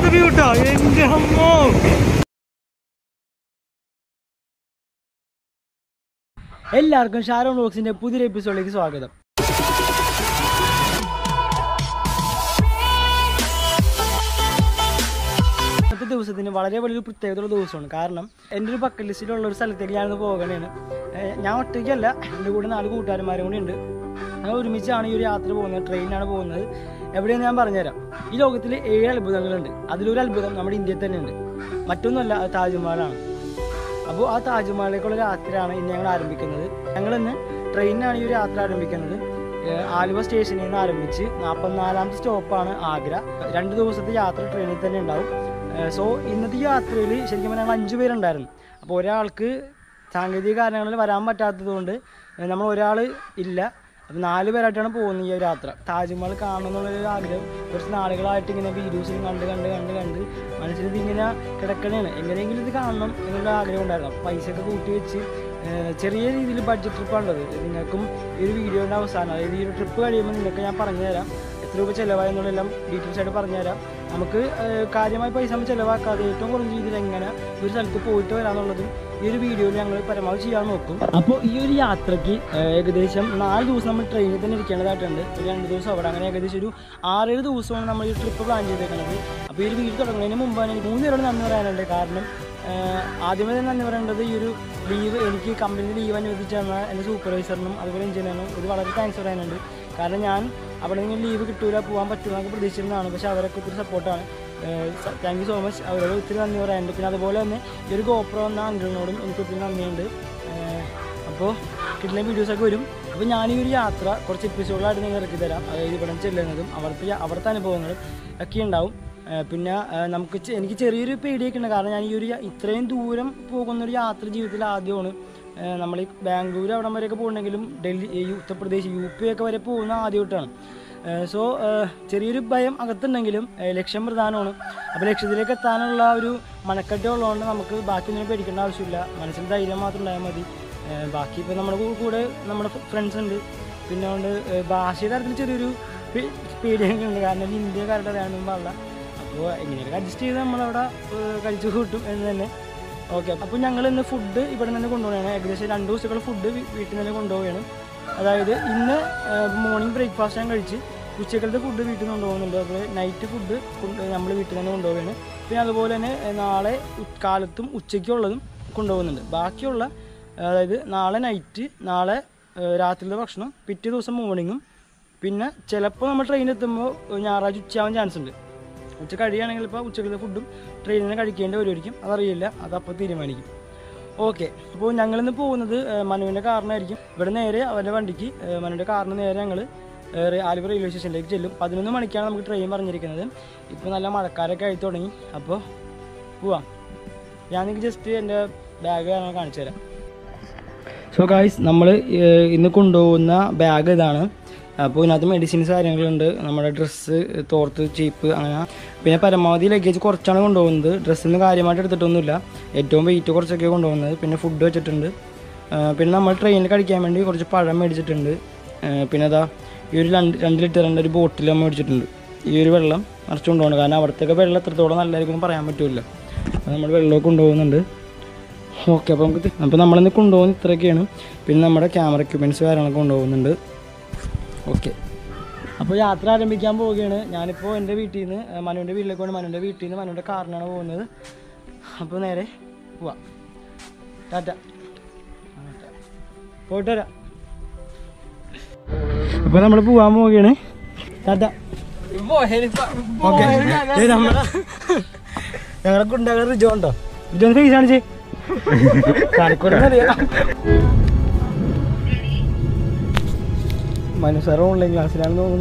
Super view കേട്ടോ എന്റെ അമ്മോ എല്ലാവർക്കും ഷാരോൺ ബോക്സിന്റെ പുതിയൊരു എപ്പിസോഡിലേക്ക് സ്വാഗതം ഇന്നത്തെ ദിവസത്തിന് വളരെ വലിയൊരു പ്രത്യേകതയുള്ള ദിവസമാണ് കാരണം എൻ്റെ ഒരു ബക്കറ്റ് ലിസ്റ്റിലുള്ള ഒരു സ്ഥലത്തേക്ക് ഞാനിന്ന് പോകണേണ് ഏഹ് ഞാൻ ഒറ്റയ്ക്കല്ല എൻ്റെ കൂടെ നാല് കൂട്ടുകാരന്മാരും കൂടി ഉണ്ട് ഞങ്ങൾ ഒരുമിച്ചാണ് ഈ ഒരു യാത്ര പോകുന്നത് ട്രെയിനിനാണ് പോകുന്നത് എവിടെയെന്ന് ഞാൻ പറഞ്ഞുതരാം ഈ ലോകത്തിൽ ഏഴ് അത്ഭുതങ്ങളുണ്ട് അതിലൊരു അത്ഭുതം നമ്മുടെ ഇന്ത്യയിൽ തന്നെ ഉണ്ട് മറ്റൊന്നുമല്ല അത് താജ്മഹലാണ് അപ്പോൾ ആ താജ്മഹലിലേക്കുള്ള യാത്രയാണ് ഇന്ന് ഞങ്ങൾ ആരംഭിക്കുന്നത് ഞങ്ങൾ ഇന്ന് ട്രെയിനിനാണ് ഈ ഒരു യാത്ര ആരംഭിക്കുന്നത് ഏഹ് ആലുവ സ്റ്റേഷനിൽ നിന്ന് ആരംഭിച്ച് നാൽപ്പത്തിനാലാമത്തെ സ്റ്റോപ്പാണ് ആഗ്ര രണ്ട് ദിവസത്തെ യാത്ര ട്രെയിനിൽ തന്നെ ഉണ്ടാവും സോ ഇന്നത്തെ ഈ യാത്രയിൽ ശരിക്കും പറഞ്ഞാൽ ഞങ്ങൾ അഞ്ച് പേരുണ്ടായിരുന്നു അപ്പോൾ ഒരാൾക്ക് സാങ്കേതിക കാരണങ്ങളിൽ വരാൻ പറ്റാത്തത് കൊണ്ട് നമ്മൾ ഒരാൾ ഇല്ല അപ്പോൾ നാല് പേരായിട്ടാണ് പോകുന്നത് ഈ ഒരു യാത്ര താജ്മഹൽ കാണണം എന്നുള്ളൊരു ആഗ്രഹം കുറച്ച് നാളുകളായിട്ട് ഇങ്ങനെ വീഡിയോസിൽ കണ്ട് കണ്ട് കണ്ട് കണ്ട് മനസ്സിൽ ഇതിങ്ങനെ കിടക്കണേണ് എങ്ങനെയെങ്കിലും ഇത് കാണണം എന്നുള്ള ആഗ്രഹം ഉണ്ടായിരുന്നു അപ്പോൾ പൈസയൊക്കെ കൂട്ടി വെച്ച് ഏഹ് ചെറിയ രീതിയിൽ ബഡ്ജറ്റ് ട്രിപ്പാണുള്ളത് നിങ്ങൾക്കും ഈ ഒരു വീഡിയോയുടെ അവസാനം അതായത് ഈ ഒരു ട്രിപ്പ് കഴിയുമ്പോൾ നിങ്ങൾക്ക് ഞാൻ പറഞ്ഞു തരാം എത്ര രൂപ ചിലവായെന്നുള്ളതെല്ലാം ഡീറ്റെയിൽസ് ആയിട്ട് പറഞ്ഞു തരാം നമുക്ക് ഏഹ് കാര്യമായി പൈസ നമ്മൾ ചിലവാക്കാതെ ഏറ്റവും കുറഞ്ഞ രീതിയിൽ എങ്ങനെ ഒരു സ്ഥലത്ത് പോയിട്ട് വരാന്നുള്ളതും ഈ ഒരു വീഡിയോയിൽ ഞങ്ങൾ പരമാവധി ചെയ്യാൻ നോക്കും അപ്പോൾ ഈ ഒരു യാത്രയ്ക്ക് ഏഹ് ഏകദേശം നാല് ദിവസം നമ്മൾ ട്രെയിനിൽ തന്നെ ഇരിക്കേണ്ടതായിട്ടുണ്ട് ഒരു രണ്ട് ദിവസം അവിടെ അങ്ങനെ ഏകദേശം ഒരു ആറേഴ് ദിവസമാണ് നമ്മൾ ഈ ട്രിപ്പ് പ്ലാൻ ചെയ്തേക്കുന്നത് അപ്പോൾ ഈ ഒരു വീഡിയോ തുടങ്ങുന്നതിന് മുമ്പാണ് എനിക്ക് മൂന്ന് പേരോട് നന്ദി പറയാനുണ്ട് കാരണം ഏഹ് ആദ്യമേ തന്നെ നന്ദി പറയേണ്ടത് ഈ ഒരു ലീവ് എനിക്ക് കമ്പനി ലീവ് അനുവദിച്ചു തന്ന എൻ്റെ സൂപ്പർവൈസറിനും അതുപോലെ എഞ്ചിനീയറിനും ഒരു വളരെ താങ്ക്സ് പറയാനുണ്ട് കാരണം ഞാൻ അവിടെ നിന്ന് ലീവ് കിട്ടൂല പോകാൻ പറ്റുമെന്നൊക്കെ പ്രതീക്ഷിച്ചിരുന്നതാണ് പക്ഷേ അവരൊക്കെ ഒത്തിരി സപ്പോർട്ടാണ് താങ്ക് യു സോ മച്ച് അവരോട് ഒത്തിരി നന്ദി പറയാനുണ്ട് പിന്നെ അതുപോലെ തന്നെ ഈ ഒരു ഗോപ്രോ എന്ന അങ്കിളിനോടും എനിക്ക് ഒത്തിരി നന്ദിയുണ്ട് അപ്പോൾ കിട്ടുന്ന വീഡിയോസൊക്കെ വരും അപ്പോൾ ഞാൻ ഈ ഒരു യാത്ര കുറച്ച് എപ്പിസോഡായിട്ട് നിങ്ങൾ ഇറക്കി തരാം അതായത് ഇവിടെ ചെല്ലുന്നതും അവിടുത്തെ അവിടുത്തെ അനുഭവങ്ങളും ഒക്കെ ഉണ്ടാവും ഏഹ് പിന്നെ ഏഹ് നമുക്ക് ചെ- എനിക്ക് ചെറിയൊരു പേടിയൊക്കെ ഉണ്ട് കാരണം ഞാൻ ഈ ഒരു യ- ഇത്രയും ദൂരം പോകുന്ന ഒരു യാത്ര ജീവിതത്തിൽ ആദ്യമാണ് ഏഹ് നമ്മൾ ഈ ബാംഗ്ലൂർ അവിടം വരെയൊക്കെ പോകണമെങ്കിലും ഡൽഹി ഈ ഉത്തർപ്രദേശ് യു പി ഒക്കെ വരെ പോകുന്ന ആദ്യമായിട്ടാണ് സോ ചെറിയൊരു ഭയം അകത്തുണ്ടെങ്കിലും ഏഹ് ലക്ഷ്യം പ്രധാനമാണ് അപ്പോൾ ലക്ഷ്യത്തിലേക്ക് എത്താനുള്ള ഒരു മനക്കെട്ട് ഉള്ളതുകൊണ്ട് നമുക്ക് ബാക്കി ഒന്നും പേടിക്കേണ്ട ആവശ്യമില്ല മനസ്സിൽ ധൈര്യം മാത്രം ഉണ്ടായാൽ മതി ഏഹ് ബാക്കി ഇപ്പോൾ നമ്മുടെ കൂ- കൂടെ നമ്മുടെ ഫ്രണ്ട്സ് ഉണ്ട് പിന്നെ അതുകൊണ്ട് ഏഹ് ഭാഷയുടെ കാര്യത്തിൽ ചെറിയൊരു പേ- പേടിയൊക്കെ ഉണ്ട് കാരണം ഹിന്ദിക്കാരുടെ അറിയാനൊന്നും പാടില്ല അപ്പോൾ എങ്ങനെയൊക്കെ അഡ്ജസ്റ്റ് ചെയ്ത് നമ്മളവിടെ ഏഹ് കഴിച്ചു കൂട്ടും എന്ന് തന്നെ ഓക്കെ അപ്പോൾ ഞങ്ങൾ ഇന്ന് ഫുഡ് ഇവിടെ നിന്ന് കൊണ്ടുപോവുകയാണ് ഏകദേശം രണ്ട് ദിവസങ്ങൾ ഫുഡ് വീട്ടിൽ നിന്ന് കൊണ്ടുപോവുകയാണ് അതായത് ഇന്ന് മോർണിംഗ് ബ്രേക്ക്ഫാസ്റ്റ് ഞാൻ കഴിച്ച് ഉച്ചക്കലത്തെ ഫുഡ് വീട്ടിൽ നിന്ന് കൊണ്ടുപോകുന്നുണ്ട് അതുപോലെ നൈറ്റ് ഫുഡ് നമ്മൾ വീട്ടിൽ തന്നെ കൊണ്ടുപോവുകയാണ് പിന്നെ അതുപോലെ തന്നെ ഏഹ്, നാളെ ഉ- കാലത്തും ഉച്ചയ്ക്കുള്ളതും കൊണ്ടുപോകുന്നുണ്ട് ബാക്കിയുള്ള അതായത് നാളെ നൈറ്റ് നാളെ ഏഹ്, രാത്രിയിലത്തെ ഭക്ഷണം പിറ്റേ ദിവസം മോർണിംഗും പിന്നെ ചിലപ്പോൾ നമ്മൾ ട്രെയിനിൽ എത്തുമ്പോൾ ഞായറാഴ്ച ഉച്ചയാവാൻ ചാൻസ് ഉണ്ട് ഉച്ച കഴിയുകയാണെങ്കിൽ ഇപ്പോൾ ഉച്ചക്കത്തെ ഫുഡും ട്രെയിനിൽ നിന്ന് കഴിക്കേണ്ടി വരുമായിരിക്കും അതറിയില്ല അതപ്പോൾ തീരുമാനിക്കും ഓക്കെ അപ്പോൾ ഞങ്ങളിന്ന് പോകുന്നത് ഏഹ്, മനുവിൻ്റെ കാറിനായിരിക്കും ഇവിടെ നേരെ അവൻ്റെ വണ്ടിക്ക് ഏഹ്, മനുവിൻ്റെ കാറിന് നേരെ ഞങ്ങൾ ആലുവ റെയിൽവേ സ്റ്റേഷനിലേക്ക് ചെല്ലും പതിനൊന്ന് മണിക്കാണ് നമുക്ക് ട്രെയിൻ പറഞ്ഞിരിക്കുന്നത് ഇപ്പോൾ നല്ല മഴക്കാരൊക്കെ ആയി തുടങ്ങി അപ്പോൾ പോവാം ഞാൻ നിങ്ങൾക്ക് ജസ്റ്റ് എൻ്റെ ബാഗ് ഞാൻ കാണിച്ചു തരാം സോ ഗായ്സ് നമ്മൾ ഇന്ന് കൊണ്ടുപോകുന്ന ബാഗ് ഇതാണ് അപ്പോൾ ഇതിനകത്ത് മെഡിസിൻസ് കാര്യങ്ങളുണ്ട് നമ്മുടെ ഡ്രസ്സ് തോർത്ത് ചീപ്പ് അങ്ങനെ പിന്നെ പരമാവധി ലഗേജ് കുറച്ചാണ് കൊണ്ടുപോകുന്നത് ഡ്രസ്സിൽ നിന്ന് കാര്യമായിട്ട് എടുത്തിട്ടൊന്നുമില്ല ഏറ്റവും വെയിറ്റ് കുറച്ചൊക്കെ കൊണ്ടുപോകുന്നത് പിന്നെ ഫുഡ് വെച്ചിട്ടുണ്ട് ആ, പിന്നെ നമ്മൾ ട്രെയിനിൽ കഴിക്കാൻ വേണ്ടി കുറച്ച് പഴം മേടിച്ചിട്ടുണ്ട് ആ, പിന്നെ അതാ ഈ ഒരു രണ്ട് രണ്ട് ലിറ്ററിൻ്റെ ഒരു ബോട്ടിൽ നമ്മൾ മേടിച്ചിട്ടുണ്ട് ഈ ഒരു വെള്ളം നിറച്ച് കൊണ്ടുപോകണം കാരണം അവിടത്തേക്ക് വെള്ളം എത്രത്തോളം നല്ലതായിരിക്കും എന്ന് പറയാൻ പറ്റില്ല അപ്പോൾ നമ്മൾ വെള്ളമൊക്കെ കൊണ്ടുപോകുന്നുണ്ട് ഓക്കെ അപ്പോൾ നമുക്ക് അപ്പോൾ നമ്മളിന്ന് കൊണ്ടുപോകുന്ന ഇത്രയൊക്കെയാണ് പിന്നെ നമ്മുടെ ക്യാമറ എക്യുപ്മെൻറ്റ്സ് കാര്യങ്ങളൊക്കെ കൊണ്ടുപോകുന്നുണ്ട് ഓക്കെ അപ്പോൾ യാത്ര ആരംഭിക്കാൻ പോവുകയാണ് ഞാനിപ്പോൾ എൻ്റെ വീട്ടിൽ നിന്ന് മനുവിൻ്റെ വീട്ടിലേക്ക് പോകണം മനുവിൻ്റെ വീട്ടിൽ നിന്ന് മനുവിൻ്റെ കാറിനാണ് പോകുന്നത് അപ്പോൾ നേരെ പോവാം ടാറ്റ ആ, ടാറ്റ. പോയിട്ട് വരാം അപ്പോൾ നമ്മൾ പോവാൻ പോവുകയാണ് ടാറ്റ ഓക്കെ നമ്മുടെ ഞങ്ങളെ കുണ്ടാകർ റിജോ ഉണ്ടോ റിജോന്ന് ഫേസ് കാണിച്ചേ കാണിക്കൂടെന്നറിയാം മനസ്സാറ് ഓൺലൈൻ ക്ലാസ്സിലാണെന്ന് തോന്നുന്നു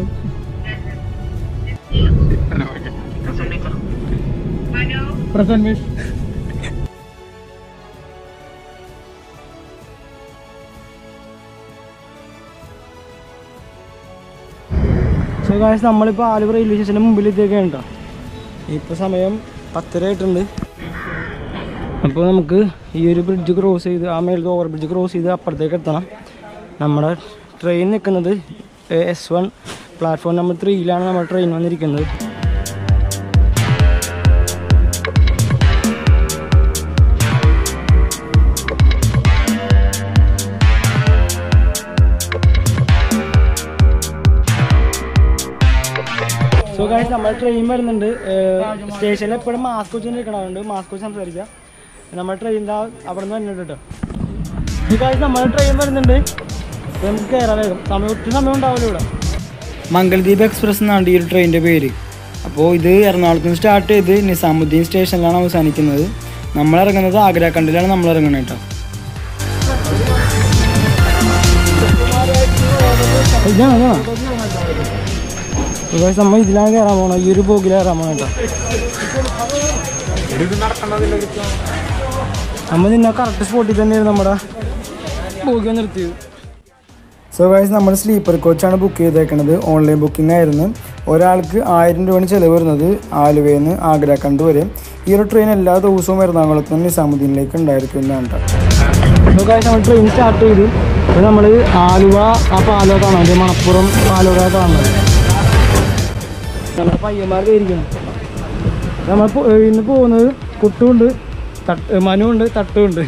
പ്രസന്റ് മിസ് സോ ഗായ്സ് നമ്മളിപ്പോൾ ആലുവ റെയിൽവേ സ്റ്റേഷൻ്റെ മുമ്പിലെത്തിയൊക്കെയാണ് കേട്ടോ ഇപ്പോൾ സമയം പത്തര ആയിട്ടുണ്ട് അപ്പോൾ നമുക്ക് ഈ ഒരു ബ്രിഡ്ജ് ക്രോസ് ചെയ്ത് ആ മേലത്തെ ഓവർ ബ്രിഡ്ജ് ക്രോസ് ചെയ്ത് അപ്പുറത്തേക്ക് എത്തണം നമ്മുടെ ട്രെയിൻ നിൽക്കുന്നത് എസ് വൺ പ്ലാറ്റ്ഫോം നമ്പർ ത്രീയിലാണ് നമ്മുടെ ട്രെയിൻ വന്നിരിക്കുന്നത് സോ ഗൈസ് നമ്മുടെ ട്രെയിൻ വരുന്നുണ്ട് സ്റ്റേഷനിൽ എപ്പോഴും മാസ്ക് വെച്ച് നിൽക്കണമുണ്ട് മാസ്ക് വെച്ച് സംസാരിക്കാം നമ്മുടെ ട്രെയിനിൻ്റെ അവിടെ നിന്ന് വരുന്നുണ്ട് കേട്ടോ ഈ ഗൈസ് നമ്മുടെ ട്രെയിൻ വരുന്നുണ്ട് അപ്പൊ നമുക്ക് കയറാൻ വേഗം സമയം ഒത്തിരി സമയം ഉണ്ടാവില്ല ഇവിടെ മംഗൾദ്വീപ് എക്സ്പ്രസ് എന്നാണ് ഈ ഒരു ട്രെയിനിൻ്റെ പേര് അപ്പോൾ ഇത് എറണാകുളത്ത് നിന്ന് സ്റ്റാർട്ട് ചെയ്ത് നിസാമുദ്ദീൻ സ്റ്റേഷനിലാണ് അവസാനിക്കുന്നത് നമ്മൾ ഇറങ്ങുന്നത് ആഗ്രാഖണ്ഡിലാണ് നമ്മൾ ഇറങ്ങുന്നത് കേട്ടോ ഇതാണ് ഇതാണ് ഗൈസ് നമ്മൾ ഇതിലാണ് കയറാൻ പോകണം ഈ ഒരു ബോഗിൽ കയറാൻ പോകണം കേട്ടോ നമ്മൾ നിന്നെ കറക്റ്റ് സ്പോട്ടിൽ തന്നെയായിരുന്നു നമ്മുടെ ബോഗി നിർത്തിയത് സോ ഗൈസ് നമ്മൾ സ്ലീപ്പർ കോച്ചാണ് ബുക്ക് ചെയ്തേക്കുന്നത് ഓൺലൈൻ ബുക്കിംഗ് ആയിരുന്നു ഒരാൾക്ക് ആയിരം രൂപയാണ് ചിലവ് വരുന്നത് ആലുവയിൽ നിന്ന് ആഗ്രാഖണ്ഡ് വരെ ഈ ഒരു ട്രെയിൻ എല്ലാ ദിവസവും എറണാകുളത്ത് നിന്ന് നിസാമുദ്ദീനിലേക്ക് ഉണ്ടായിരിക്കുന്നതാണ് കേട്ടോ സോ ഗൈസ് നമ്മൾ ട്രെയിൻ സ്റ്റാർട്ട് ചെയ്തു അപ്പോൾ നമ്മൾ ആലുവ ആ പാലോ കാണാം അത് മണപ്പുറം പാലോ കാണുന്നത് നമ്മുടെ പയ്യന്മാർ കയറിക്കണം നമ്മൾ പോ- ഇന്ന് പോകുന്നത് കുട്ടുമുണ്ട് തട്ട് മനുവുണ്ട് തട്ടുമുണ്ട്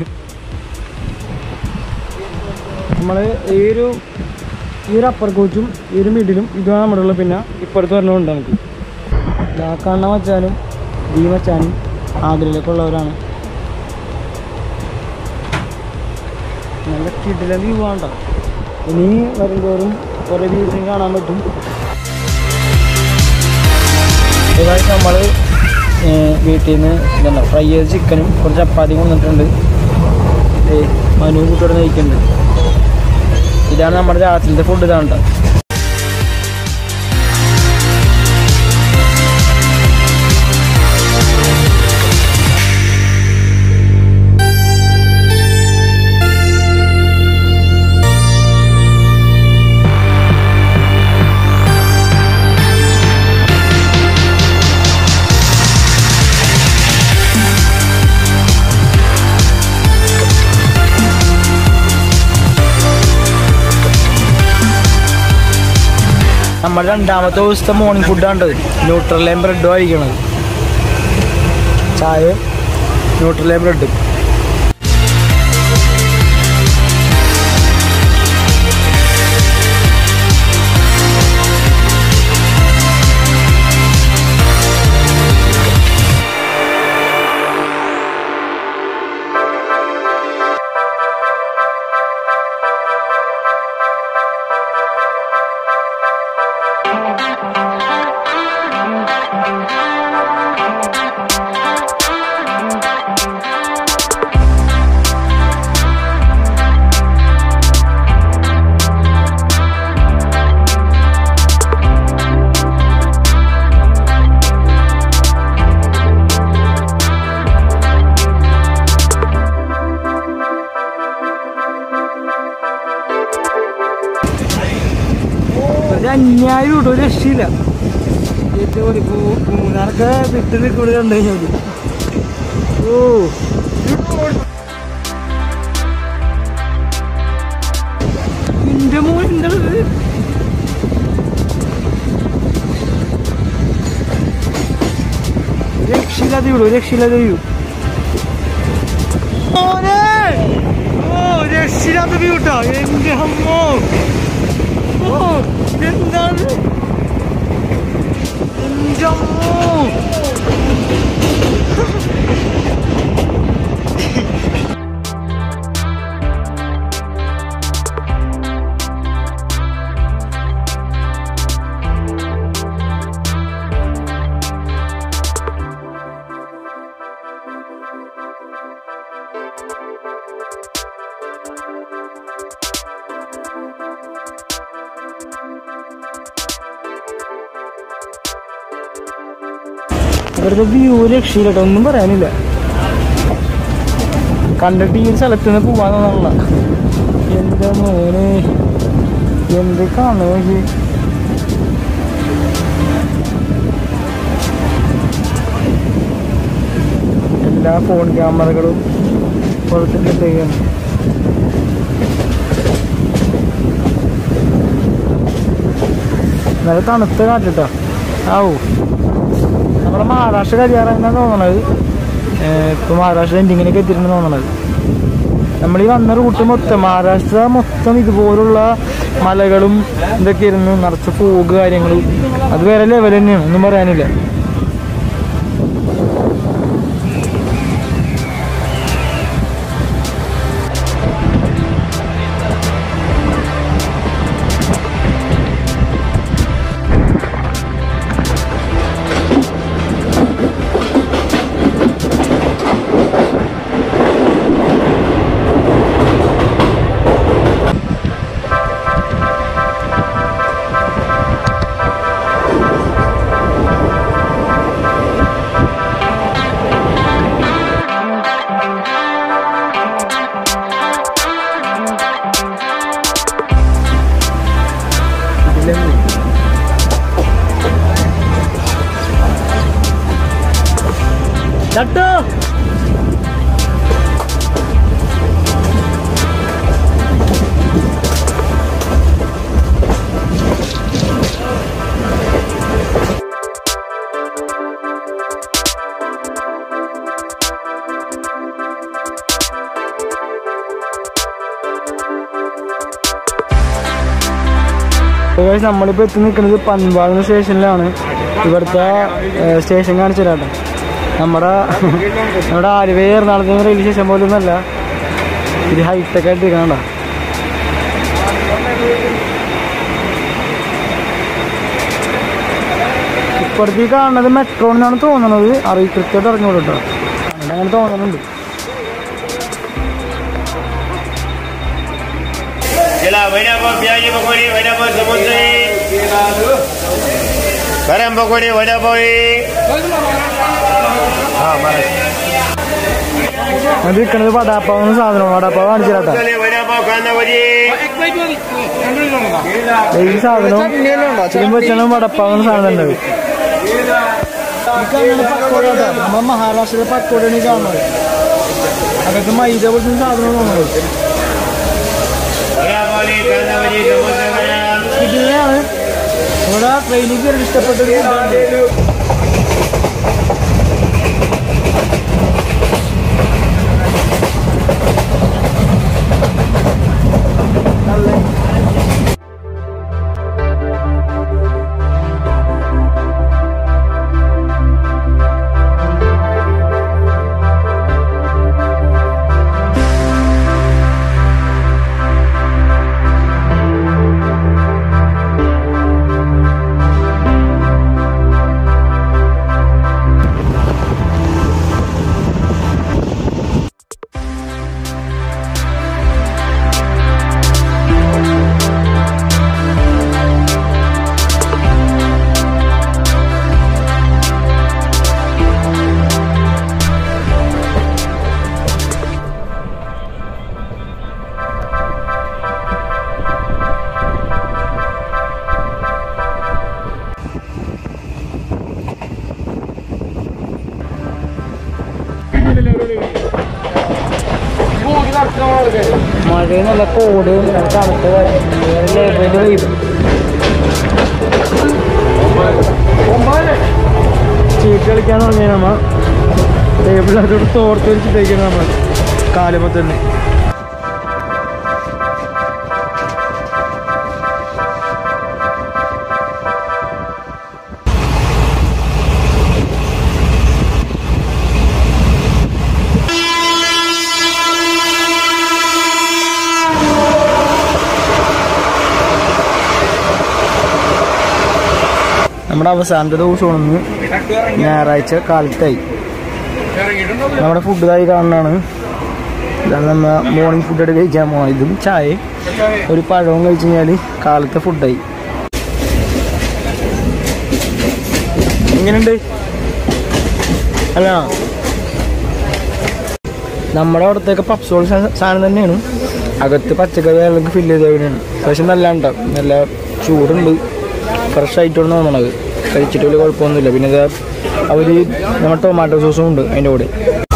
നമ്മൾ ഈ ഒരു ഈ ഒരു അപ്പർ കോച്ചും ഈ ഒരു മിഡിലും ഇതാണ് നമ്മുടെ ഉള്ളത് പിന്നെ ഇപ്പുറത്ത് വരണമുണ്ട് നമുക്ക് ആ കണ്ണ മച്ചാനും ദീ മച്ചാനും ആഗ്രയിലേക്കുള്ളവരാണ് നല്ല കിടില വ്യൂ ആണ്ട ഇനി വരുന്തോറും കുറേ വ്യൂസും കാണാൻ പറ്റും നമ്മൾ വീട്ടിൽ നിന്ന് ഇതുണ്ട് ഫ്രൈ ചെയ്ത ചിക്കനും കുറച്ച് ചപ്പാത്തി കൊണ്ടിട്ടുണ്ട് മനു കൂട്ടോടെ നയിക്കുന്നുണ്ട് ഇതാണ് നമ്മുടെ രാത്രിയിലത്തെ ഫുഡ് ഇതാണ് ട്ടോ. നമ്മുടെ രണ്ടാമത്തെ ദിവസത്തെ മോർണിംഗ് ഫുഡാണ് ന്യൂട്രലയും ബ്രെഡും കഴിക്കണത് ചായ ന്യൂട്രലയും ബ്രെഡും ഒരു അന്യായം കിട്ടും ഒരു രക്ഷയില്ല ഏറ്റവും ഒരു പൂ- മൂന്നാർക്ക് വിട്ട് നിൽക്കുന്നത് കണ്ടു കഴിഞ്ഞാൽ ഓ എന്റെ മോൻ എന്താണത് രക്ഷയില്ലാതെ വിടൂ രക്ഷയില്ലാതെ വ്യൂ മോനെ ഓ രക്ഷയില്ലാത്ത വ്യൂ കേട്ടോ എന്റെ അമ്മോ ഓ എന്താണ് എന്റെ അമ്മോ ഇവിടുത്തെ വ്യൂ രക്ഷയില്ല കേട്ടോ ഒന്നും പറയാനില്ല കണ്ടിട്ട് ഈ ഒരു സ്ഥലത്ത് നിന്ന് പോവാന്നുള്ള എന്താ മോനെ എന്ത് കാണുമോ എല്ലാ ഫോൺ ക്യാമറകളും പുറത്തിട്ടിട്ടേക്കാണ് നല്ല തണുത്ത കാറ്റിട്ടോ ആവൂ നമ്മുടെ മഹാരാഷ്ട്ര കല്യാണം തോന്നണത് ഇപ്പോൾ മഹാരാഷ്ട്ര എൻഡിങ്ങിനൊക്കെ എത്തിയിട്ടുണ്ടെന്ന് തോന്നണത് നമ്മൾ ഈ വന്ന റൂട്ട് മൊത്തം മഹാരാഷ്ട്ര മൊത്തം ഇതുപോലുള്ള മലകളും ഇതൊക്കെ ആയിരുന്നു നിറച്ച് ഫോഗ് കാര്യങ്ങളും അത് വേറെ ലെവൽ തന്നെയാണ് ഒന്നും പറയാനില്ല ചട്ടു ഗൈസ് നമ്മളിപ്പോൾ എത്തി നിൽക്കുന്നത് പൻപാകുന്ന സ്റ്റേഷനിലാണ് ഇവിടുത്തെ ഏഹ്, സ്റ്റേഷൻ കാണിച്ചു തരാട്ടോ നമ്മുടെ നമ്മുടെ ആലുവ എറണാകുളത്ത് നിന്ന് റെയിൽവേ സ്റ്റേഷൻ പോലും ഒന്നല്ല ഇത് ഹൈടെക് ആയിട്ട് ഇരിക്കണണ്ട ഇപ്പുറത്ത് ഈ കാണുന്നത് മെട്രോ എന്നാണ് തോന്നുന്നത് അറി കൃത്യമായിട്ട് അറിഞ്ഞോളൂ കേട്ടോ അങ്ങനെ അങ്ങനെ തോന്നുന്നുണ്ട് चला वडापाव प्याजी पकोडी वडापाव समुद्री गरम पकोडी वडापाव हा मला അത് നിൽക്കുന്നത് വടാപ്പാവുന്ന സാധനമാണ് വടാപ്പാവ് കാണിച്ചു തരാട്ടോ वडापाव कांदा भजी ഈ സാധനം ചിക്കൻ വെച്ചാണ് വടപ്പാവുന്ന സാധനം ഉണ്ടാവും നമ്മ മഹാരാഷ്ട്രയിലെ പക്കോടാണ് ഈ കാണുന്നത് അതൊക്കെ മൈദ പോലത്തെ സാധനം തോന്നുന്നത് वडापाव कांदा भजी समोसा वडा ഇതിനെയാണ് ഇവിടെ ട്രെയിനിൽ കയറി ഇഷ്ടപ്പെട്ട ഒരു ഫുഡാണ് മഴയും നല്ല കോട് നല്ല തണുത്ത ലെവല് വൈബ് ചീട്ട് കളിക്കാൻ തുടങ്ങിയ നമ്മ ടേബിളിനകത്തോട് തോർത്ത് വെച്ചിട്ടേക്കാണ് നമ്മൾ കാലുമ്പോൾ തന്നെ നമ്മുടെ അവസാനത്തെ ദിവസമാണ് ഞായറാഴ്ച കാലത്തായി നമ്മുടെ ഫുഡ് കായി കാണുന്നതാണ് ഇതാണ് നമ്മ മോർണിംഗ് ഫുഡ് കഴിക്കാൻ പോകണം ഇതും ചായ ഒരു പഴവും കഴിച്ചു കഴിഞ്ഞാൽ കാലത്തെ ഫുഡായി എങ്ങനെയുണ്ട് അല്ല നമ്മുടെ അവിടത്തേക്ക് പപ്സോൾ സാധനം തന്നെയാണ് അകത്ത് പച്ചക്കറി എല്ലാം ഫില്ല് ചെയ്തവരാണ് പക്ഷെ നല്ല ഉണ്ടാവും നല്ല ചൂടുണ്ട് ഫ്രഷ് ആയിട്ടാണ് തോന്നണത് കഴിച്ചിട്ട് വലിയ കുഴപ്പമൊന്നുമില്ല പിന്നെ ഇത് അവർ നമ്മുടെ ടൊമാറ്റോ സോസും ഉണ്ട് അതിൻ്റെ കൂടെ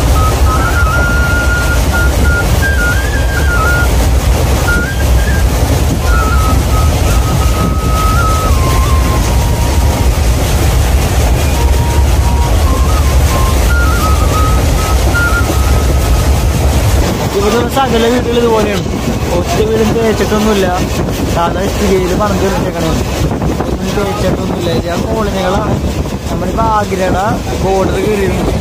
ഇവിടെ സകല വീടുകൾ ഇതുപോലെയാണ് ഒറ്റ വീടും തേച്ചിട്ടൊന്നുമില്ല സാധാ ഇഷ്ടികയിൽ പണം തീർച്ചേക്കണേ പ്രത്യേകിച്ചിട്ടൊന്നുമില്ല ഇത് ആ കോളനികളാണ് നമ്മളിപ്പോൾ ആഗ്രയുടെ ബോർഡർ കയറിയിരുന്നു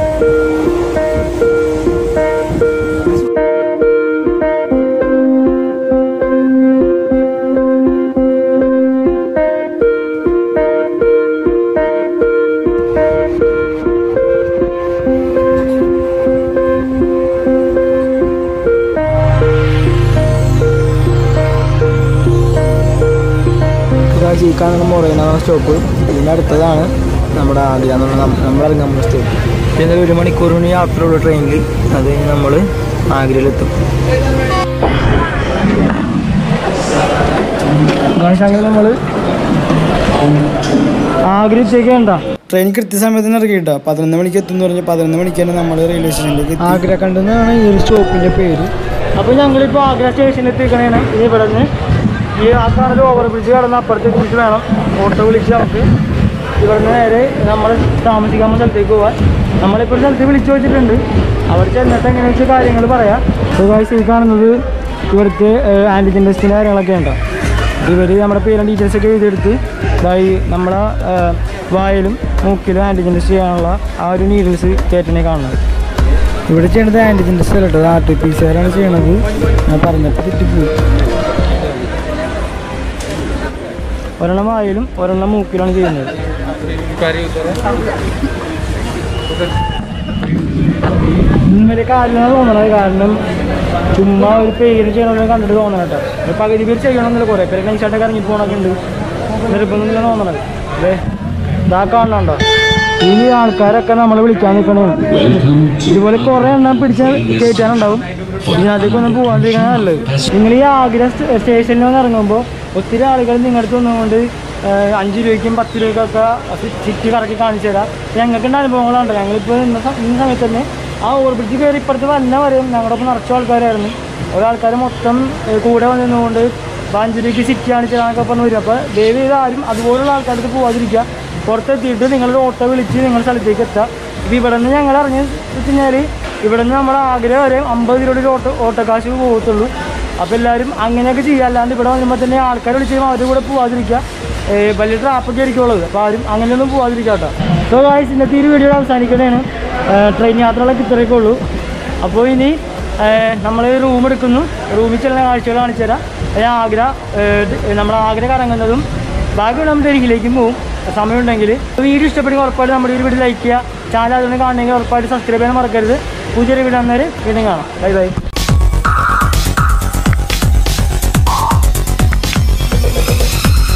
ഈ കാണുന്ന മൊറൈന സ്റ്റോപ്പ് ഇതിൻ്റെ അടുത്തതാണ് നമ്മുടെ ആഗ്ര എന്നുള്ള നമ്മൾ ഇറങ്ങുന്ന സ്റ്റോപ്പ് പിന്നെ ഒരു മണിക്കൂറിന് യാത്രയുള്ള ട്രെയിനിൽ അത് കഴിഞ്ഞ് നമ്മൾ ആഗ്രയിലെത്തും അങ്ങനെ നമ്മൾ ആഗ്രഹത്തേക്ക് വേണ്ട ട്രെയിൻ കൃത്യസമയത്തിന് ഇറങ്ങിയിട്ടോ പതിനൊന്ന് മണിക്ക് എത്തും എന്ന് പറഞ്ഞാൽ പതിനൊന്ന് മണിക്ക് തന്നെ നമ്മൾ റെയിൽവേ സ്റ്റേഷനിലേക്ക് എത്തി ആഗ്ര കണ്ടെന്നാണ് ഈ ഒരു സ്റ്റോപ്പിന്റെ പേര് അപ്പോൾ ഞങ്ങളിപ്പോൾ ആഗ്ര സ്റ്റേഷനിൽ എത്തിക്കണേണ് ഇനി ഇവിടെ നിന്ന് ഈ ആ കാണുന്ന ഓവർ ബ്രിഡ്ജ് കടന്ന് അപ്പുറത്തെ കുറിച്ച് വേണം ഓട്ടോ വിളിച്ച് നമുക്ക് ഇവിടെ നിന്ന് നേരെ നമ്മൾ താമസിക്കാൻ പോകുന്ന സ്ഥലത്തേക്ക് പോകാൻ നമ്മളിപ്പോൾ ഒരു സ്ഥലത്ത് വിളിച്ചു വെച്ചിട്ടുണ്ട് അവിടെ ചെന്നിട്ട് എങ്ങനെയാ വെച്ചാൽ കാര്യങ്ങൾ പറയാം അപ്പോൾ guys, ഈ കാണുന്നത് ഇവിടുത്തെ ആൻറ്റിജൻ ടെസ്റ്റിൻ്റെ കാര്യങ്ങളൊക്കെ ഉണ്ടോ ഇവർ നമ്മുടെ പേരും ഡീറ്റെയിൽസ് ഒക്കെ എഴുതിയെടുത്ത് ഇതായി നമ്മളെ ആ, വായിലും മൂക്കിലും ആൻറ്റിജൻ ടെസ്റ്റ് ചെയ്യാനുള്ള ആ ഒരു നീഡിൽസ് കയറ്റനെ കാണുന്നത് ഇവിടെ ചെയ്യണത് ആൻറ്റിജൻ ടെസ്റ്റ് അല്ല കേട്ടോ ആർ ടി പി സി ആറാണ് ചെയ്യണത് ഞാൻ പറഞ്ഞപ്പോൾ തെറ്റിപ്പോയി ഒരെണ്ണം വായിലും ഒരെണ്ണം മൂക്കിലാണ് ചെയ്യുന്നത് ഇന്നലെ കാര്യമാണ് തോന്നണത് കാരണം ചുമ്മാ ഒരു പേര് ചെയ്യണമെന്ന് കണ്ടിട്ട് തോന്നണം കേട്ടോ ഒരു പകുതി പേര് ചെയ്യണമെന്നില്ല കുറേ പേര് നൈസായിട്ടൊക്കെ ഇറങ്ങി പോകണൊക്കെ ഉണ്ട് നിർബന്ധമില്ല തോന്നണത് അല്ലേ ഇതാ കാണണുണ്ടോ ഈ ആൾക്കാരൊക്കെ നമ്മളെ വിളിക്കാൻ നിൽക്കണേ ഇതുപോലെ കുറേ എണ്ണം പിടിച്ച് കയറ്റാനുണ്ടാവും ഇതിനകത്തേക്കൊന്നും പോകാണ്ടിരിക്കണ നല്ലത് നിങ്ങൾ ഈ ആഗ്ര സ്റ്റേ- സ്റ്റേഷനിൽ വന്ന് ഇറങ്ങുമ്പോൾ ഒത്തിരി ആളുകൾ നിങ്ങളുടെ അടുത്ത് വന്നുകൊണ്ട് ഏഹ്, അഞ്ച് രൂപയ്ക്കും പത്ത് രൂപയ്ക്കൊക്കെ ചുറ്റി കറക്കി കാണിച്ചു തരാം ഞങ്ങൾക്കുണ്ട് അനുഭവങ്ങളുണ്ട് ഞങ്ങളിപ്പോൾ ഇന്ന സ- ഇന്ന സമയത്ത് തന്നെ ആ ഓവർബ്രിഡ്ജ് കയറി ഇപ്പുറത്ത് വന്ന വരെയും ഞങ്ങളുടെ ഒപ്പം നിറച്ച ആൾക്കാരായിരുന്നു ഒരാൾക്കാർ മൊത്തം ഏഹ്, കൂടെ വന്നിരുന്നുകൊണ്ട് അപ്പോൾ അഞ്ച് രൂപയ്ക്ക് സിറ്റി കാണിച്ചു തരാനൊക്കെ പറഞ്ഞു വരും അപ്പോൾ ദയവ് ചെയ്ത് ആരും അതുപോലുള്ള ആൾക്കാർക്ക് പോവാതിരിക്കുക പുറത്തെത്തിയിട്ട് നിങ്ങളൊരു ഓട്ടോ വിളിച്ച് നിങ്ങളുടെ സ്ഥലത്തേക്ക് എത്തുക ഇപ്പോൾ ഇവിടെ നിന്ന് ഞങ്ങൾ ഇറങ്ങി വെച്ച് കഴിഞ്ഞാൽ ഇവിടെ നിന്ന് നമ്മുടെ ആഗ്രഹം വരെ അമ്പത് രൂപയുടെ ഒരു ഓട്ടോ ഓട്ടോ കാശ് പോകത്തുള്ളൂ അപ്പോൾ എല്ലാവരും അങ്ങനെയൊക്കെ ചെയ്യുക അല്ലാണ്ട് ഇവിടെ വരുമ്പോൾ തന്നെ ആൾക്കാർ വിളിച്ച് കഴിയുമ്പോൾ അവരുടെ കൂടെ പോവാതിരിക്കുക ഏഹ് വലിയ ട്രാപ്പൊക്കെ ആയിരിക്കും ഉള്ളത് അപ്പോൾ ആരും അങ്ങനെയൊന്നും പോവാതിരിക്കുക കേട്ടോ സോ ഗായ്സ് ഇന്നത്തെ ഈ ഒരു വീഡിയോ അവസാനിക്കുന്നതാണ് ട്രെയിൻ യാത്രകളൊക്കെ ഇത്രയൊക്കെ ഉള്ളൂ അപ്പോൾ ഇനി നമ്മൾ റൂം എടുക്കുന്നു റൂമിൽ ചെല്ലുന്ന കാഴ്ചകൾ കാണിച്ചു തരാം ഞാൻ ആഗ്ര ഏഹ് നമ്മുടെ ആഗ്ര കറങ്ങുന്നതും ബാക്കി നമ്മൾ ഡൽഹിയിലേക്കും പോകും സമയമുണ്ടെങ്കിൽ വീഡിയോ ഇഷ്ടപ്പെടുമെങ്കിൽ ഉറപ്പായിട്ട് നമ്മുടെ ഈ വീഡിയോ ലൈക്ക് ചെയ്യുക ചാനൽ അതുകൊണ്ട് കാണണമെങ്കിൽ ഉറപ്പായിട്ട് സബ്സ്ക്രൈബ് ചെയ്യാൻ മറക്കരുത് പുതിയൊരു വീഡിയോ അന്നേരം വീണ്ടും കാണാം ബൈ ബൈ